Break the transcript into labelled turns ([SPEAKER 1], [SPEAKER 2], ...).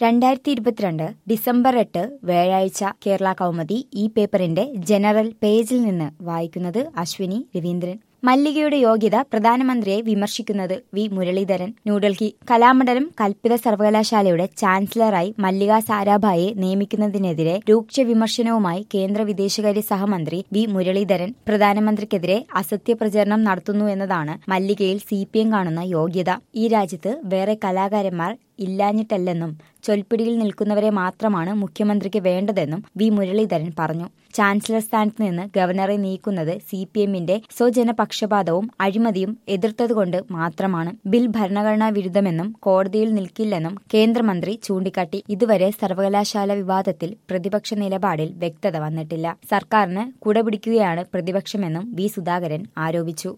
[SPEAKER 1] രണ്ടായിരത്തി ഇരുപത്തിരണ്ട് ഡിസംബർ എട്ട് വ്യാഴാഴ്ച കേരള കൗമുദി ഈ പേപ്പറിന്റെ ജനറൽ പേജിൽ നിന്ന് വായിക്കുന്നത് അശ്വിനി രവീന്ദ്രൻ മല്ലികയുടെ യോഗ്യത പ്രധാനമന്ത്രിയെ വിമർശിക്കുന്നത് വി മുരളീധരൻ ന്യൂഡൽഹി കലാമണ്ഡലം കൽപ്പിത സർവകലാശാലയുടെ ചാൻസലറായി മല്ലിക സാരാഭായെ നിയമിക്കുന്നതിനെതിരെ രൂക്ഷ വിമർശനവുമായി കേന്ദ്ര വിദേശകാര്യ സഹമന്ത്രി വി മുരളീധരൻ പ്രധാനമന്ത്രിക്കെതിരെ അസത്യ പ്രചരണം നടത്തുന്നു എന്നതാണ് മല്ലികയിൽ സി കാണുന്ന യോഗ്യത ഈ രാജ്യത്ത് വേറെ കലാകാരന്മാർ ഇല്ലാഞ്ഞിട്ടല്ലെന്നും ചൊൽപ്പിടിയിൽ നിൽക്കുന്നവരെ മാത്രമാണ് മുഖ്യമന്ത്രിക്ക് വേണ്ടതെന്നും വി മുരളീധരൻ പറഞ്ഞു ചാൻസലർ സ്ഥാനത്ത് നിന്ന് ഗവർണറെ നീക്കുന്നത് സി പി എമ്മിന്റെ സ്വജനപക്ഷപാതവും അഴിമതിയും എതിർത്തതുകൊണ്ട് മാത്രമാണ് ബിൽ ഭരണഘടനാ വിരുദ്ധമെന്നും കോടതിയിൽ നിൽക്കില്ലെന്നും കേന്ദ്രമന്ത്രി ചൂണ്ടിക്കാട്ടി ഇതുവരെ സർവകലാശാല വിവാദത്തിൽ പ്രതിപക്ഷ നിലപാടിൽ വ്യക്തത വന്നിട്ടില്ല സർക്കാരിന് കുടപിടിക്കുകയാണ് പ്രതിപക്ഷമെന്നും വി സുധാകരൻ ആരോപിച്ചു